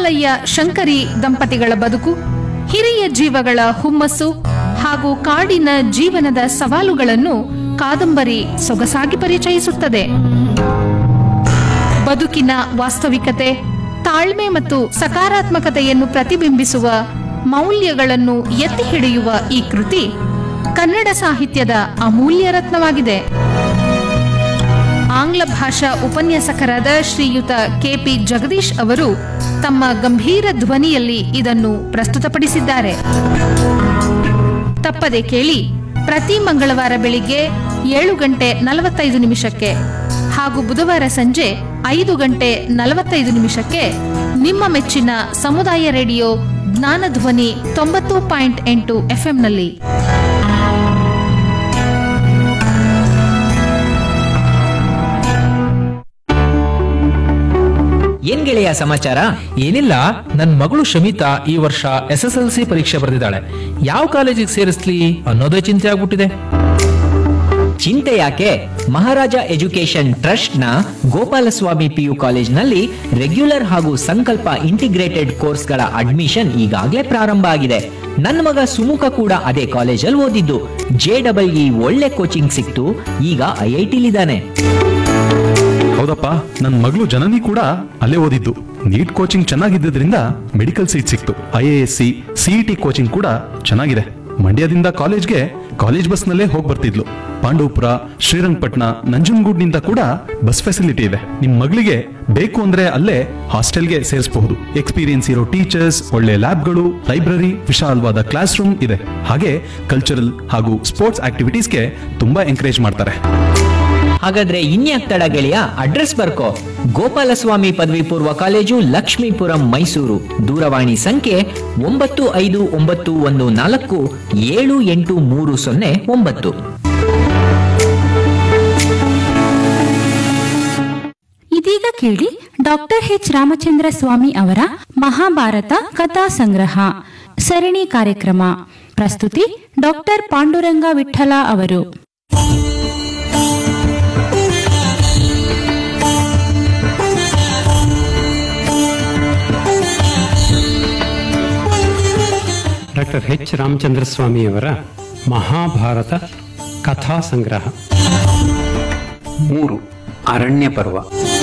ಗೋಪಾಲಯ್ಯ ಶಂಕರಿ ದಂಪತಿಗಳ ಬದುಕು ಹಿರಿಯ ಜೀವಗಳ ಹುಮ್ಮಸ್ಸು ಹಾಗೂ ಕಾಡಿನ ಜೀವನದ ಸವಾಲುಗಳನ್ನು ಕಾದಂಬರಿ ಸೊಗಸಾಗಿ ಪರಿಚಯಿಸುತ್ತದೆ ಬದುಕಿನ ವಾಸ್ತವಿಕತೆ ತಾಳ್ಮೆ ಮತ್ತು ಸಕಾರಾತ್ಮಕತೆಯನ್ನು ಪ್ರತಿಬಿಂಬಿಸುವ ಮೌಲ್ಯಗಳನ್ನು ಎತ್ತಿ ಹಿಡಿಯುವ ಈ ಕೃತಿ ಕನ್ನಡ ಸಾಹಿತ್ಯದ ಅಮೂಲ್ಯ ರತ್ನವಾಗಿದೆ ಆಂಗ್ಲ ಭಾಷಾ ಉಪನ್ಯಾಸಕರಾದ ಶ್ರೀಯುತ ಕೆಪಿ ಜಗದೀಶ್ ಅವರು ತಮ್ಮ ಗಂಭೀರ ಧ್ವನಿಯಲ್ಲಿ ಇದನ್ನು ಪ್ರಸ್ತುತಪಡಿಸಿದ್ದಾರೆ ತಪ್ಪದೆ ಕೇಳಿ ಪ್ರತಿ ಮಂಗಳವಾರ ಬೆಳಿಗ್ಗೆ ಏಳು ಗಂಟೆ ನಲವತ್ತೈದು ನಿಮಿಷಕ್ಕೆ ಹಾಗೂ ಬುಧವಾರ ಸಂಜೆ ಐದು ಗಂಟೆ ನಲವತ್ತೈದು ನಿಮಿಷಕ್ಕೆ ನಿಮ್ಮ ಮೆಚ್ಚಿನ ಸಮುದಾಯ ರೇಡಿಯೋ ಜ್ಞಾನಧ್ವನಿ ತೊಂಬತ್ತು ಪಾಯಿಂಟ್ ಎಂಟು ಎಫ್ಎಂನಲ್ಲಿ ಏನ್ ಗೆಳೆಯ ಸಮಾಚಾರ ಏನಿಲ್ಲ ನನ್ ಮಗಳು ಶಮಿತಾ ಈ ವರ್ಷ ಎಸ್ ಎಸ್ ಎಲ್ ಸಿ ಪರೀಕ್ಷೆ ಬರೆದಿದ್ದಾಳೆ ಯಾವ ಕಾಲೇಜಿಗೆ ಸೇರಿಸ್ಲಿ ಅನ್ನೋದೇ ಚಿಂತೆ ಆಗ್ಬಿಟ್ಟಿದೆ ಚಿಂತೆ ಯಾಕೆ ಮಹಾರಾಜ ಎಜುಕೇಶನ್ ಟ್ರಸ್ಟ್ ನ ಗೋಪಾಲಸ್ವಾಮಿ ಪಿಯು ಕಾಲೇಜ್ನಲ್ಲಿ ರೆಗ್ಯುಲರ್ ಹಾಗೂ ಸಂಕಲ್ಪ ಇಂಟಿಗ್ರೇಟೆಡ್ ಕೋರ್ಸ್ಗಳ ಅಡ್ಮಿಷನ್ ಈಗಾಗಲೇ ಪ್ರಾರಂಭ ಆಗಿದೆ ನನ್ನ ಮಗ ಸುಮುಖ ಕೂಡ ಅದೇ ಕಾಲೇಜಲ್ಲಿ ಓದಿದ್ದು ಜೆ ಡಬಲ್ ಇ ಒಳ್ಳೆ ಕೋಚಿಂಗ್ ಸಿಕ್ತು ಈಗ ಐ ಐ ಟಿಲಿದ್ದಾನೆ ಹೌದಪ್ಪ ನನ್ನ ಮಗಳು ಜನನಿ ಕೂಡ ಅಲ್ಲೇ ಓದಿದ್ದು ನೀಟ್ ಕೋಚಿಂಗ್ ಚೆನ್ನಾಗಿದ್ದರಿಂದ ಮೆಡಿಕಲ್ ಸೀಟ್ ಸಿಕ್ತು I A S C CET coaching ಕೂಡ ಚೆನ್ನಾಗಿದೆ ಮಂಡ್ಯದಿಂದ ಕಾಲೇಜ್ಗೆ ಕಾಲೇಜ್ ಬಸ್ನಲ್ಲೇ ಹೋಗಿ ಬರ್ತಿದ್ಲು ಪಾಂಡವಪುರ ಶ್ರೀರಂಗಪಟ್ಟಣ ನಂಜನಗೂಡ್ನಿಂದ ಕೂಡ ಬಸ್ ಫೆಸಿಲಿಟಿ ಇದೆ ನಿಮ್ ಮಗಳಿಗೆ ಬೇಕು ಅಂದ್ರೆ ಅಲ್ಲೇ ಹಾಸ್ಟೆಲ್ಗೆ ಸೇರಿಸಬಹುದು ಎಕ್ಸ್ಪೀರಿಯನ್ಸ್ ಇರೋ ಟೀಚರ್ಸ್ ಒಳ್ಳೆ ಲ್ಯಾಬ್ಗಳು ಲೈಬ್ರರಿ ವಿಶಾಲವಾದ ಕ್ಲಾಸ್ ರೂಮ್ ಇದೆ ಹಾಗೆ ಕಲ್ಚರಲ್ ಹಾಗೂ ಸ್ಪೋರ್ಟ್ಸ್ ಆಕ್ಟಿವಿಟೀಸ್ಗೆ ತುಂಬಾ ಎಂಕರೇಜ್ ಮಾಡ್ತಾರೆ ಹಾಗಾದ್ರೆ ಇನ್ಯಾಕ್ ತಡ ಗೆಳೆಯ ಅಡ್ರೆಸ್ ಬರ್ಕೋ ಗೋಪಾಲಸ್ವಾಮಿ ಪದವಿ ಪೂರ್ವ ಕಾಲೇಜು ಲಕ್ಷ್ಮೀಪುರಂ ಮೈಸೂರು ದೂರವಾಣಿ ಸಂಖ್ಯೆ ಒಂಬತ್ತು ಐದು ಒಂಬತ್ತು ಒಂದು ನಾಲ್ಕು ಏಳು ಎಂಟು ಮೂರು ಸೊನ್ನೆ ಒಂಬತ್ತು ಇದೀಗ ಕೇಳಿ ಡಾಕ್ಟರ್ ಎಚ್ ರಾಮಚಂದ್ರ ಸ್ವಾಮಿ ಅವರ ಮಹಾಭಾರತ ಕಥಾ ಸಂಗ್ರಹ ಸರಣಿ ಕಾರ್ಯಕ್ರಮ ಪ್ರಸ್ತುತಿ ಡಾಕ್ಟರ್ ಪಾಂಡುರಂಗ ವಿಠಲ ಅವರು ಡಾಕ್ಟರ್ ಎಚ್ ರಾಮಚಂದ್ರ ಸ್ವಾಮಿಯವರ ಮಹಾಭಾರತ ಕಥಾ ಸಂಗ್ರಹ ಮೂರು ಅರಣ್ಯ ಪರ್ವ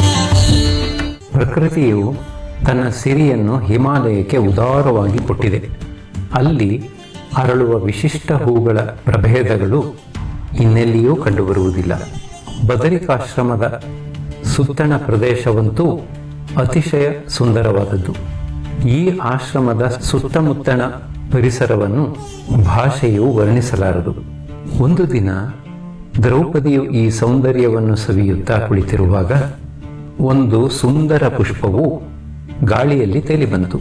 ಪ್ರಕೃತಿಯು ತನ್ನ ಸಿರಿಯನ್ನು ಹಿಮಾಲಯಕ್ಕೆ ಉದಾರವಾಗಿ ಕೊಟ್ಟಿದೆ ಅಲ್ಲಿ ಅರಳುವ ವಿಶಿಷ್ಟ ಹೂಗಳ ಪ್ರಭೇದಗಳು ಇನ್ನೆಲ್ಲಿಯೂ ಕಂಡುಬರುವುದಿಲ್ಲ ಬದರಿಕಾಶ್ರಮದ ಸುತ್ತಣ ಪ್ರದೇಶವಂತೂ ಅತಿಶಯ ಸುಂದರವಾದದ್ದು ಈ ಆಶ್ರಮದ ಸುತ್ತಮುತ್ತಣ ಪರಿಸರವನ್ನು ಭಾಷೆಯು ವರ್ಣಿಸಲಾರದು ಒಂದು ದಿನ ದ್ರೌಪದಿಯು ಈ ಸೌಂದರ್ಯವನ್ನು ಸವಿಯುತ್ತಾ ಕುಳಿತಿರುವಾಗ ಒಂದು ಸುಂದರ ಪುಷ್ಪವು ಗಾಳಿಯಲ್ಲಿ ತೇಲಿ ಬಂತು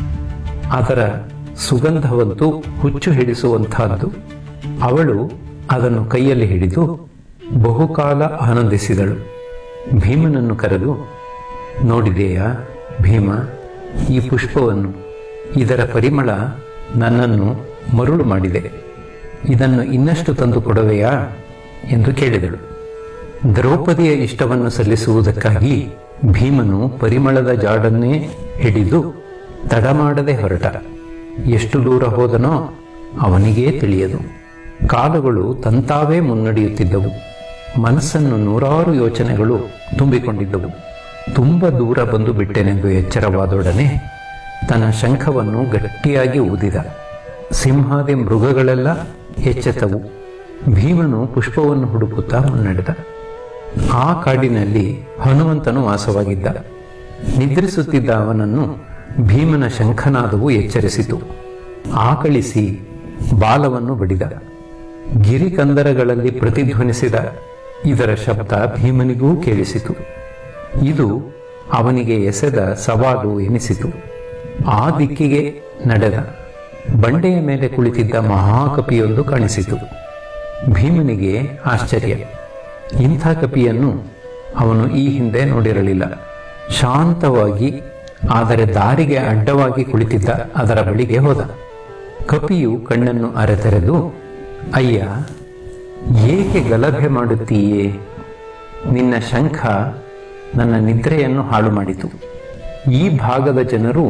ಅದರ ಸುಗಂಧವಂತೂ ಹುಚ್ಚು ಹಿಡಿಸುವಂತಹದ್ದು ಅವಳು ಅದನ್ನು ಕೈಯಲ್ಲಿ ಹಿಡಿದು ಬಹುಕಾಲ ಆನಂದಿಸಿದಳು ಭೀಮನನ್ನು ಕರೆದು ನೋಡಿದೆಯಾ ಭೀಮ ಈ ಪುಷ್ಪವನ್ನು ಇದರ ಪರಿಮಳ ನನ್ನನ್ನು ಮರುಳು ಮಾಡಿದೆ ಇದನ್ನು ಇನ್ನಷ್ಟು ತಂದು ಕೊಡುವೆಯಾ ಎಂದು ಕೇಳಿದಳು ದ್ರೌಪದಿಯ ಇಷ್ಟವನ್ನು ಸಲ್ಲಿಸುವುದಕ್ಕಾಗಿ ಭೀಮನು ಪರಿಮಳದ ಜಾಡನ್ನೇ ಹಿಡಿದು ತಡ ಮಾಡದೆ ಹೊರಟ ಎಷ್ಟು ದೂರ ಹೋದನೋ ಅವನಿಗೇ ತಿಳಿಯದು ಕಾಲಗಳು ತಂತಾವೇ ಮುನ್ನಡೆಯುತ್ತಿದ್ದವು ಮನಸ್ಸನ್ನು ನೂರಾರು ಯೋಚನೆಗಳು ತುಂಬಿಕೊಂಡಿದ್ದವು ತುಂಬ ದೂರ ಬಂದು ಬಿಟ್ಟೆನೆಂದು ಎಚ್ಚರವಾದೊಡನೆ ತನ್ನ ಶಂಖವನ್ನು ಗಟ್ಟಿಯಾಗಿ ಊದಿದ ಸಿಂಹಾದಿ ಮೃಗಗಳೆಲ್ಲ ಎಚ್ಚೆತ್ತವು ಭೀಮನು ಪುಷ್ಪವನ್ನು ಹುಡುಕುತ್ತಾ ಮುನ್ನಡೆದ ಆ ಕಾಡಿನಲ್ಲಿ ಹನುಮಂತನು ವಾಸವಾಗಿದ್ದ ನಿದ್ರಿಸುತ್ತಿದ್ದ ಅವನನ್ನು ಭೀಮನ ಶಂಖನಾದವು ಎಚ್ಚರಿಸಿತು ಆಕಳಿಸಿ ಬಾಲವನ್ನು ಬಡಿದ ಗಿರಿಕಂದರಗಳಲ್ಲಿ ಪ್ರತಿಧ್ವನಿಸಿದ ಇದರ ಶಬ್ದ ಭೀಮನಿಗೂ ಕೇಳಿಸಿತು ಇದು ಅವನಿಗೆ ಎಸೆದ ಸವಾಲು ಎನಿಸಿತು ಆ ದಿಕ್ಕಿಗೆ ನಡೆದ ಬಂಡೆಯ ಮೇಲೆ ಕುಳಿತಿದ್ದ ಮಹಾಕಪಿಯೊಂದು ಕಾಣಿಸಿತು ಭೀಮನಿಗೆ ಆಶ್ಚರ್ಯ ಇಂಥ ಕಪಿಯನ್ನು ಅವನು ಈ ಹಿಂದೆ ನೋಡಿರಲಿಲ್ಲ ಶಾಂತವಾಗಿ ಆದರೆ ದಾರಿಗೆ ಅಡ್ಡವಾಗಿ ಕುಳಿತಿದ್ದ ಅದರ ಬಳಿಗೆ ಹೋದ ಕಪಿಯು ಕಣ್ಣನ್ನು ಅರೆತೆರೆದು ಅಯ್ಯ ಏಕೆ ಗಲಭೆ ಮಾಡುತ್ತೀಯೇ ನಿನ್ನ ಶಂಖ ನನ್ನ ನಿದ್ರೆಯನ್ನು ಹಾಳು ಮಾಡಿತು ಈ ಭಾಗದ ಜನರು